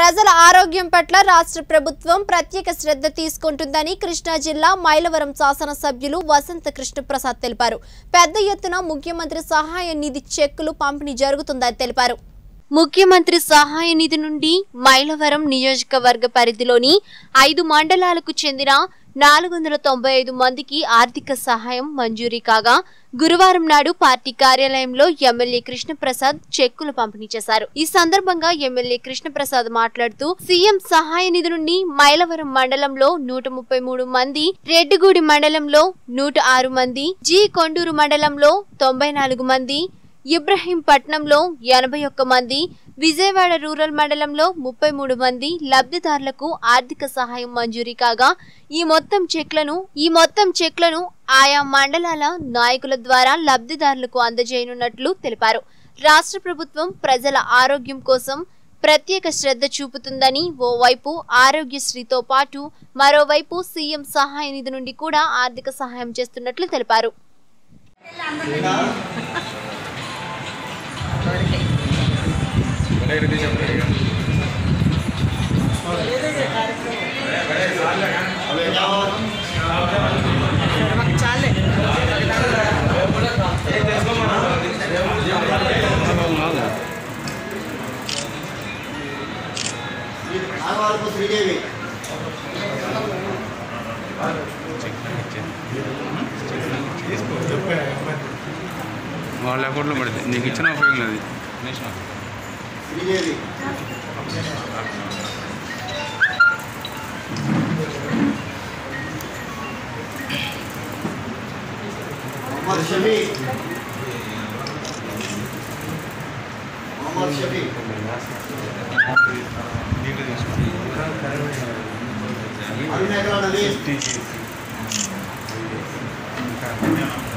ప్రజల ఆరోగ్యం పట్ల రాష్ట్ర ప్రభుత్వం ప్రత్యేక శ్రద్ధ తీసుకుంటుందని కృష్ణా జిల్లా మైలవరం శాసనసభ్యులు వసంత కృష్ణప్రసాద్ తెలిపారు పెద్ద ఎత్తున ముఖ్యమంత్రి సహాయ నిధి చెక్కులు పంపిణీ జరుగుతుందని తెలిపారు ముఖ్యమంత్రి సహాయ నిధి నుండి మైలవరం నియోజకవర్గ పరిధిలోని ఐదు మండలాలకు చెందిన నాలుగు వందల తొంభై ఐదు మందికి ఆర్థిక సహాయం మంజూరీ కాగా గురువారం నాడు పార్టీ కార్యాలయంలో ఎమ్మెల్యే కృష్ణప్రసాద్ చెక్కులు పంపిణీ చేశారు ఈ సందర్భంగా ఎమ్మెల్యే కృష్ణప్రసాద్ మాట్లాడుతూ సీఎం సహాయ నిధి నుండి మైలవరం మండలంలో నూట ముప్పై మూడు మంది రెడ్డిగూడి మండలంలో నూట ఆరు మంది జి కొండూరు మండలంలో తొంభై నాలుగు మంది ఇబ్రహీంపట్నంలో ఎనభై ఒక్క మంది విజయవాడ రూరల్ మండలంలో ముప్పై మూడు మంది లబ్ధిదారులకు ఆర్థిక సహాయం మంజూరీ కాగా ఈ మొత్తం చెక్లను ఈ మొత్తం చెక్లను ఆయా మండలాల నాయకుల ద్వారా లబ్ధిదారులకు అందజేయనున్నట్లు తెలిపారు రాష్ట్ర ప్రభుత్వం ప్రజల ఆరోగ్యం కోసం ప్రత్యేక శ్రద్ధ చూపుతుందని ఓవైపు ఆరోగ్యశ్రీతో పాటు మరోవైపు సీఎం సహాయ నిధి నుండి కూడా ఆర్థిక సహాయం చేస్తున్నట్లు తెలిపారు ఆగవాళ్ళకు శ్రీదేవి వాళ్ళ అకౌంట్లో పడింది నీకు ఇచ్చిన ఉపయోగం లేదు శ్రీదేవి మొహమ్మద్ షఫీ మొహమ్మద్ షఫీ అరుణేకల నవీన్